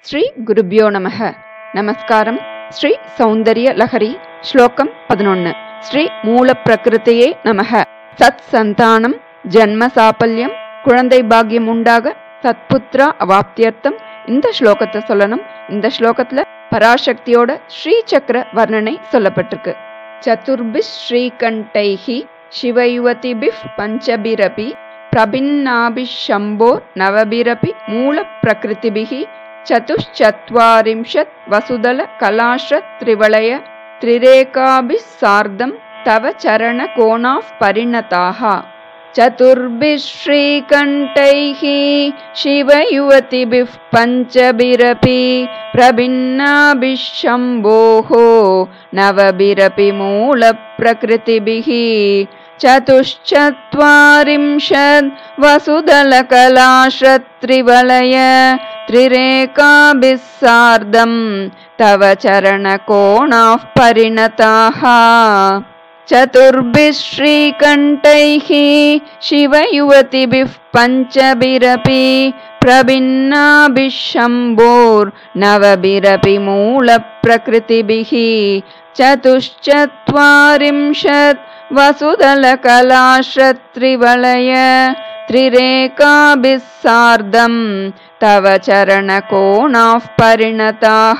శ్రీ గురుభ్యో நமக நமஸ்காரம் ஸ்ரீ சௌந்தர்ய லஹரி ஸ்லோகம் பதினொன்னு ஸ்ரீ மூல பிரகிருத்தையே நமக சத் சந்தானம் ஜன்ம சாபல்யம் குழந்தை பாக்கியம் உண்டாக சத்புத்ரா அவாப்தியர்த்தம் இந்த ஸ்லோகத்தை சொல்லணும் இந்த ஸ்லோகத்துல பராசக்தியோட ஸ்ரீ சக்கர வர்ணனை சொல்லப்பட்டிருக்கு சதுர்பிஷ் ஸ்ரீகண்டைஹி சிவயுவதிபிஃப் பஞ்சபிரபி பிரபின்னாபிஷம்போர் நவபிரபி மூல பிரகிருதிபிகி चतुश्चत्वारिंशत् वसुदल कलाश्रत् त्रिवलय त्रिरेकाभिः सार्धं तव चरणकोणाः परिणताः चतुर्भिः श्रीकण्ठैः शिवयुवतिभिः पञ्चभिरपि प्रभिन्नाभिः शम्भोः नवभिरपि मूलप्रकृतिभिः चतुश्चत्वारिंशत् वसुदलकलाश्रत्रिवलय त्रिरेकाभिः सार्धं तव चरणकोणाः परिणताः चतुर्भिः श्रीकण्ठैः शिवयुवतिभिः पञ्चभिरपि प्रभिन्नाभिः शम्भोर्नवभिरपि मूलप्रकृतिभिः चतुश्चत्वारिंशत् वसुदलकलाश्रत्रिवलय त्रिरेकाभिः सार्धं தவ சரண கோணாஃப் பரிணதாக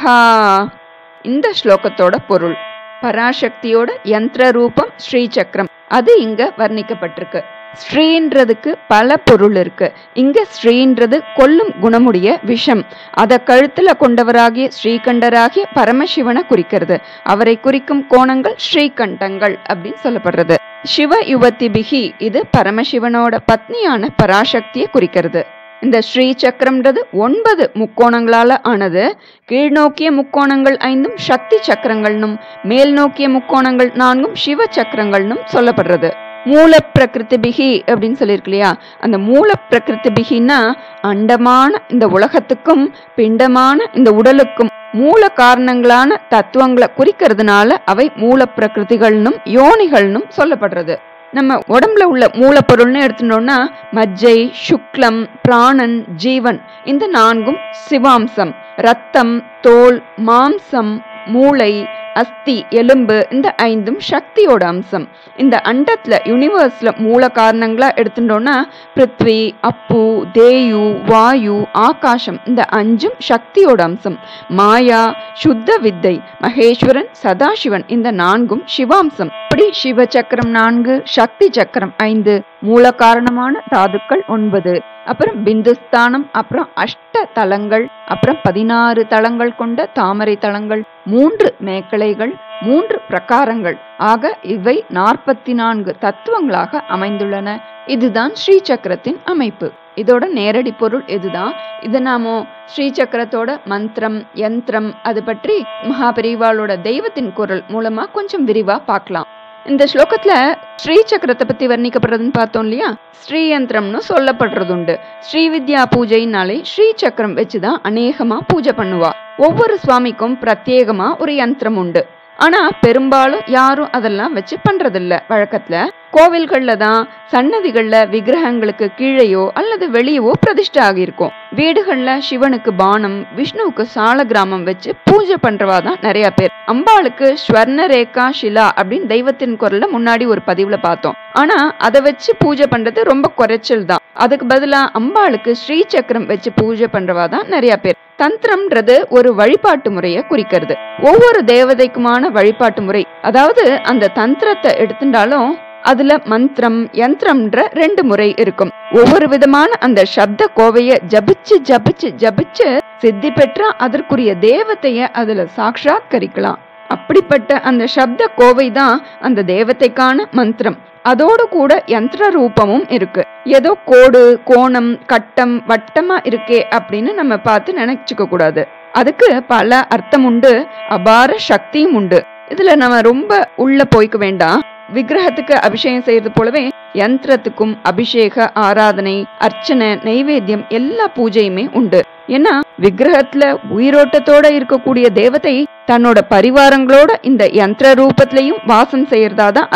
இந்த ஸ்லோகத்தோட பொருள் பராசக்தியோட யந்திர ரூபம் ஸ்ரீ சக்கரம் அது இங்க வர்ணிக்கப்பட்டிருக்கு ஸ்ரீன்றதுக்கு பல பொருள் இருக்கு இங்க ஸ்ரீன்றது கொல்லும் குணமுடைய விஷம் அத கழுத்துல கொண்டவராகிய ஸ்ரீகண்டராகிய பரமசிவனை குறிக்கிறது அவரை குறிக்கும் கோணங்கள் ஸ்ரீகண்டங்கள் அப்படின்னு சொல்லப்படுறது சிவ யுவதி பிகி இது பரமசிவனோட பத்னியான பராசக்தியை குறிக்கிறது இந்த ஸ்ரீ சக்கரம்ன்றது ஒன்பது முக்கோணங்களால ஆனது கீழ்நோக்கிய முக்கோணங்கள் ஐந்தும் சக்தி சக்கரங்கள்னும் மேல் நோக்கிய முக்கோணங்கள் நான்கும் சிவ சக்கரங்கள்னும் சொல்லப்படுறது மூல பிரகிருதி பிகி அப்படின்னு சொல்லியிருக்கு இல்லையா அந்த மூல பிரகிருதி பிகின்னா அண்டமான இந்த உலகத்துக்கும் பிண்டமான இந்த உடலுக்கும் மூல காரணங்களான தத்துவங்களை குறிக்கிறதுனால அவை மூல பிரகிருதிகள்னும் யோனிகள்னும் சொல்லப்படுறது நம்ம உடம்புல உள்ள மூலப்பொருள்னு எடுத்துட்டோம்னா மஜ்ஜை சுக்லம் பிராணன் ஜீவன் இந்த நான்கும் சிவாம்சம் ரத்தம் தோல் மாம்சம் மூளை அஸ்தி எலும்பு இந்த ஐந்தும் சக்தியோட அம்சம் இந்த அண்டத்துல யூனிவர்ஸ்ல மூல காரணங்களா எடுத்துட்டோம்னா பிருத்வி அப்பு தேயு வாயு ஆகாசம் இந்த அஞ்சும் சக்தியோட அம்சம் மாயா சுத்த வித்தை மகேஸ்வரன் சதாசிவன் இந்த நான்கும் சிவாம்சம் இப்படி சிவ சக்கரம் நான்கு சக்தி சக்கரம் ஐந்து மூல காரணமான தாதுக்கள் ஒன்பது அப்புறம் பிந்துஸ்தானம் அப்புறம் அஷ்ட தலங்கள் அப்புறம் பதினாறு தலங்கள் கொண்ட தாமரை தலங்கள் மூன்று மேக்கலைகள் மூன்று பிரகாரங்கள் ஆக இவை நாற்பத்தி நான்கு தத்துவங்களாக அமைந்துள்ளன இதுதான் ஸ்ரீ சக்கரத்தின் அமைப்பு இதோட நேரடி பொருள் இதுதான் இது நாமோ ஸ்ரீ சக்கரத்தோட மந்திரம் யந்திரம் அது பற்றி மகாபெரிவாளோட தெய்வத்தின் குரல் மூலமா கொஞ்சம் விரிவா பார்க்கலாம் இந்த ஸ்லோகத்துல ஸ்ரீ சக்கரத்தை பத்தி வர்ணிக்கப்படுறதுன்னு பார்த்தோம் இல்லையா ஸ்ரீ யந்திரம்னு சொல்லப்படுறதுண்டு ஸ்ரீ வித்யா பூஜைனாலே ஸ்ரீ சக்கரம் வச்சுதான் அநேகமா பூஜை பண்ணுவா ஒவ்வொரு சுவாமிக்கும் பிரத்யேகமா ஒரு யந்திரம் உண்டு ஆனா பெரும்பாலும் யாரும் அதெல்லாம் வச்சு பண்றதில்ல வழக்கத்துல கோவில்கள்ல தான் சன்னதிகள்ல விக்கிரகங்களுக்கு கீழேயோ அல்லது வெளியவோ பிரதிஷ்டை ஆகியிருக்கும் வீடுகள்ல சிவனுக்கு பானம் விஷ்ணுவுக்கு சால கிராமம் வச்சு பூஜை பண்றவா தான் நிறைய பேர் அம்பாளுக்கு ஸ்வர்ண ரேகா ஷிலா அப்படின்னு தெய்வத்தின் குரல்ல முன்னாடி ஒரு பதிவுல பார்த்தோம் ஆனா அதை வச்சு பூஜை பண்றது ரொம்ப குறைச்சல் தான் அதுக்கு பதிலா அம்பாளுக்கு ஸ்ரீ சக்கரம் வச்சு பூஜை பண்றவா தான் நிறைய பேர் தந்திரம்ன்றது ஒரு வழிபாட்டு முறையை குறிக்கிறது ஒவ்வொரு தேவதைக்குமான வழிபாட்டு முறை அதாவது அந்த தந்திரத்தை எடுத்துட்டாலும் அதுல மந்திரம் யந்திரம்ன்ற ரெண்டு முறை இருக்கும் ஒவ்வொரு விதமான அந்த சப்த கோவைய ஜபிச்சு ஜபிச்சு ஜபிச்சு சித்தி பெற்றா அதற்குரிய தேவத்தைய அதுல சாட்சாத்கரிக்கலாம் அப்படிப்பட்ட அந்த சப்த கோவை தான் அந்த தேவதைக்கான மந்திரம் அதோடு கூட யந்திர ரூபமும் இருக்கு ஏதோ கோடு கோணம் கட்டம் வட்டமா இருக்கே அப்படின்னு நம்ம பார்த்து நினைச்சுக்க கூடாது அதுக்கு பல அர்த்தம் உண்டு அபார சக்தியும் உண்டு இதுல நம்ம ரொம்ப உள்ள போய்க்க வேண்டாம் விக்கிரகத்துக்கு அபிஷேகம் செய்யறது போலவே யந்திரத்துக்கும் அபிஷேக ஆராதனை அர்ச்சனை நைவேத்தியம் எல்லா பூஜையுமே உண்டு ஏன்னா விக்கிரகத்துல உயிரோட்டத்தோட இருக்கக்கூடிய தேவதை தன்னோட பரிவாரங்களோட இந்த யந்திர ரூபத்திலையும் வாசம் செய்யறதா தான் அர்த்தம்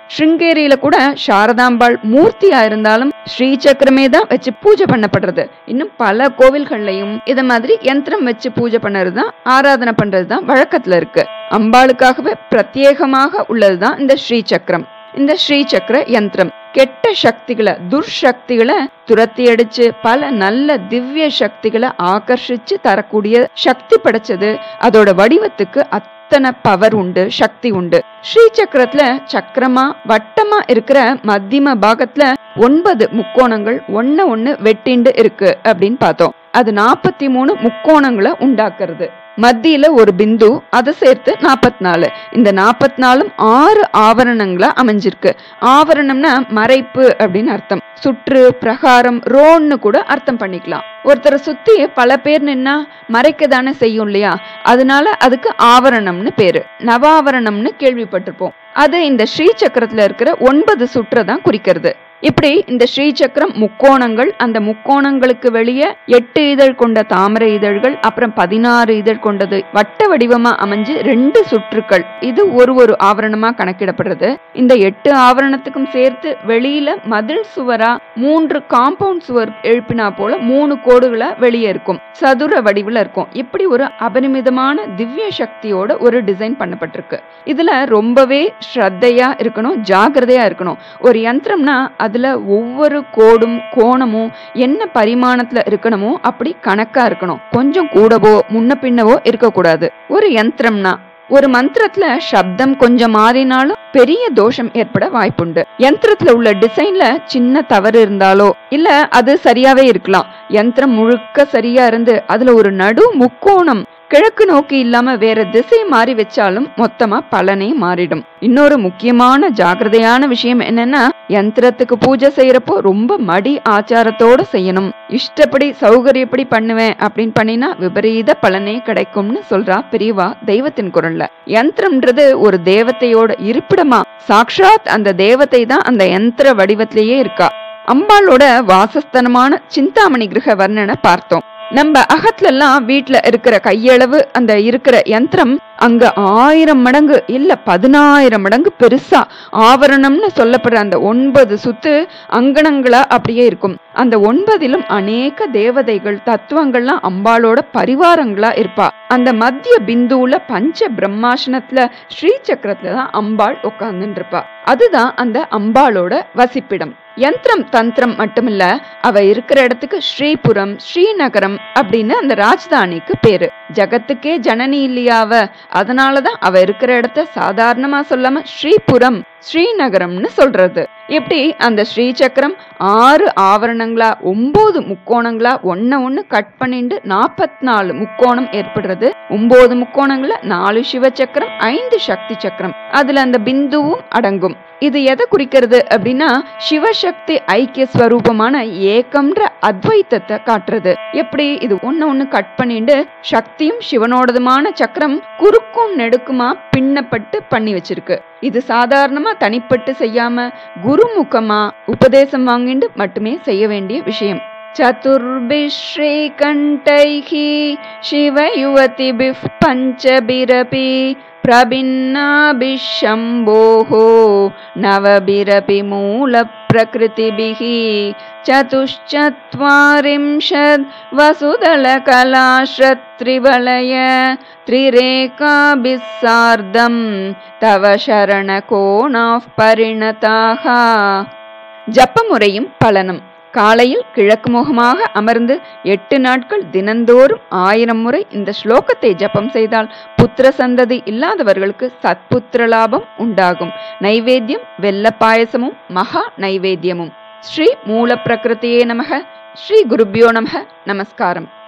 ஸ்ருங்கேரியில கூட சாரதாம்பாள் மூர்த்தியா இருந்தாலும் ஸ்ரீ சக்கரமே தான் வச்சு பூஜை பண்ணப்படுறது இன்னும் பல கோவில்கள்லயும் இத மாதிரி யந்திரம் வச்சு பூஜை பண்ணறது தான் ஆராதனை பண்றது தான் வழக்கத்துல இருக்கு அம்பாளுக்காகவே பிரத்யேகமாக உள்ளதுதான் இந்த ஸ்ரீ சக்கரம் இந்த ஸ்ரீ சக்கர யந்திரம் கெட்ட சக்திகளை துர்சக்திகளை துரத்தி அடிச்சு பல நல்ல திவ்ய சக்திகளை ஆகர்ஷிச்சு தரக்கூடிய சக்தி படைச்சது அதோட வடிவத்துக்கு அத்தனை பவர் உண்டு சக்தி உண்டு ஸ்ரீ சக்கரத்துல சக்கரமா வட்டமா இருக்கிற மத்தியம பாகத்துல ஒன்பது முக்கோணங்கள் ஒன்னு ஒன்னு வெட்டிண்டு இருக்கு அப்படின்னு பார்த்தோம் அது நாற்பத்தி மூணு முக்கோணங்களை உண்டாக்குறது மத்தியில ஒரு பிந்து அதை சேர்த்து நாற்பத்தி நாலு இந்த நாற்பத்தி நாலும் ஆறு ஆவரணங்களா அமைஞ்சிருக்கு ஆவரணம்னா மறைப்பு அப்படின்னு அர்த்தம் சுற்று பிரகாரம் ரோன்னு கூட அர்த்தம் பண்ணிக்கலாம் ஒருத்தரை சுத்தி பல பேர் நின்னா மறைக்க தானே செய்யும் இல்லையா அதனால அதுக்கு ஆவரணம்னு பேரு நவாவரணம்னு கேள்விப்பட்டிருப்போம் அது இந்த ஸ்ரீ சக்கரத்துல இருக்கிற ஒன்பது சுற்றை தான் குறிக்கிறது இப்படி இந்த ஸ்ரீ சக்கரம் முக்கோணங்கள் அந்த முக்கோணங்களுக்கு வெளியே எட்டு இதழ் கொண்ட தாமரை இதழ்கள் அப்புறம் பதினாறு இதழ் கொண்டது வட்ட வடிவமா அமைஞ்சு ரெண்டு சுற்றுக்கள் இது ஒரு ஒரு ஆவரணமா கணக்கிடப்படுறது இந்த எட்டு ஆவரணத்துக்கும் சேர்த்து வெளியில மதில் சுவரா மூன்று காம்பவுண்ட் சுவர் எழுப்பினா போல மூணு கோடுகளா வெளியே இருக்கும் சதுர வடிவுல இருக்கும் இப்படி ஒரு அபரிமிதமான திவ்ய சக்தியோட ஒரு டிசைன் பண்ணப்பட்டிருக்கு இதுல ரொம்பவே ஸ்ரத்தையா இருக்கணும் ஜாகிரதையா இருக்கணும் ஒரு யந்திரம்னா அதுல ஒவ்வொரு கோடும் கோணமும் என்ன பரிமாணத்துல இருக்கணுமோ அப்படி கணக்கா இருக்கணும் கொஞ்சம் கூடவோ முன்ன பின்னவோ இருக்கக்கூடாது ஒரு யந்திரம்னா ஒரு மந்திரத்துல சப்தம் கொஞ்சம் மாறினாலும் பெரிய தோஷம் ஏற்பட வாய்ப்புண்டு யந்திரத்துல உள்ள டிசைன்ல சின்ன தவறு இருந்தாலோ இல்ல அது சரியாவே இருக்கலாம் யந்திரம் முழுக்க சரியா இருந்து அதுல ஒரு நடு முக்கோணம் கிழக்கு நோக்கி இல்லாம வேற திசை மாறி வச்சாலும் மொத்தமா பலனே மாறிடும் இன்னொரு முக்கியமான ஜாகிரதையான விஷயம் என்னன்னா யந்திரத்துக்கு பூஜை செய்யறப்போ ரொம்ப மடி ஆச்சாரத்தோட செய்யணும் இஷ்டப்படி சௌகரியப்படி பண்ணுவேன் அப்படின்னு பண்ணினா விபரீத பலனே கிடைக்கும்னு சொல்றா பெரியவா தெய்வத்தின் குரல்ல யந்திரம்ன்றது ஒரு தேவதையோட இருப்பிடமா சாக்ஷாத் அந்த தேவதை தான் அந்த யந்திர வடிவத்திலேயே இருக்கா அம்பாளோட வாசஸ்தனமான சிந்தாமணி கிரக வர்ணனை பார்த்தோம் நம்ம அகத்துல எல்லாம் வீட்டுல இருக்கிற கையளவு அந்த இருக்கிற யந்திரம் அங்க ஆயிரம் மடங்கு இல்ல பதினாயிரம் மடங்கு பெருசா ஆவரணம்னு சொல்லப்படுற அந்த ஒன்பது சுத்து அங்கணங்களா அப்படியே இருக்கும் அந்த ஒன்பதிலும் அநேக தேவதைகள் தத்துவங்கள்லாம் அம்பாளோட பரிவாரங்களா இருப்பா அந்த மத்திய பிந்துவுல பஞ்ச பிரம்மாசனத்துல ஸ்ரீ சக்கரத்துல தான் அம்பாள் உட்கார்ந்துட்டு இருப்பா அதுதான் அந்த அம்பாளோட வசிப்பிடம் யந்திரம் தந்திரம் மட்டுமில்ல அவ இருக்கிற இடத்துக்கு ஸ்ரீபுரம் ஸ்ரீநகரம் அப்படின்னு அந்த ராஜதானிக்கு பேரு ஜகத்துக்கே ஜனனி இல்லையா அவ அதனாலதான் அவ இருக்கிற இடத்த சாதாரணமா சொல்லாம ஸ்ரீபுரம் ஸ்ரீநகரம்னு சொல்றது எப்படி அந்த ஸ்ரீ சக்கரம் ஆறு ஆவரணங்களா ஒன்பது முக்கோணங்களா ஒன்ன ஒண்ணு கட் பண்ணிட்டு நாற்பத்தி நாலு முக்கோணம் ஏற்படுறது ஒன்பது முக்கோணங்கள நாலு சிவ சக்கரம் ஐந்து சக்தி சக்கரம் அதுல அந்த பிந்துவும் அடங்கும் இது எதை குறிக்கிறது அப்படின்னா சிவசக்தி ஐக்கிய ஸ்வரூபமான ஏக்கம்ன்ற அத்வைத்தத்தை காட்டுறது எப்படி இது ஒண்ணு ஒண்ணு கட் பண்ணிட்டு சக்தியும் சிவனோடதுமான சக்கரம் குறுக்கும் நெடுக்குமா பின்னப்பட்டு பண்ணி வச்சிருக்கு இது சாதாரணமா தனிப்பட்டு செய்யாம குருமுகமா உபதேசம் வாங்கிட்டு மட்டுமே செய்ய வேண்டிய விஷயம் चतुर्भिः श्रीकण्ठैः शिवयुवतिभिः पञ्चभिरपि प्रभिन्नाभिः शम्भोः नवभिरपि मूलप्रकृतिभिः चतुश्चत्वारिंशद् वसुदलकलाश्रत्रिवलय त्रिरेकाभिः सार्धं तव शरणकोणाः परिणताः ஜப்பமுறையும் பலனும் காலையில் கிழக்கு முகமாக அமர்ந்து எட்டு நாட்கள் தினந்தோறும் ஆயிரம் முறை இந்த ஸ்லோகத்தை ஜபம் செய்தால் புத்திர சந்ததி இல்லாதவர்களுக்கு சத்புத்திர லாபம் உண்டாகும் நைவேத்தியம் வெள்ள பாயசமும் மகா நைவேத்தியமும் ஸ்ரீ மூல பிரகிருதியே நமக ஸ்ரீ குருபியோ நமக நமஸ்காரம்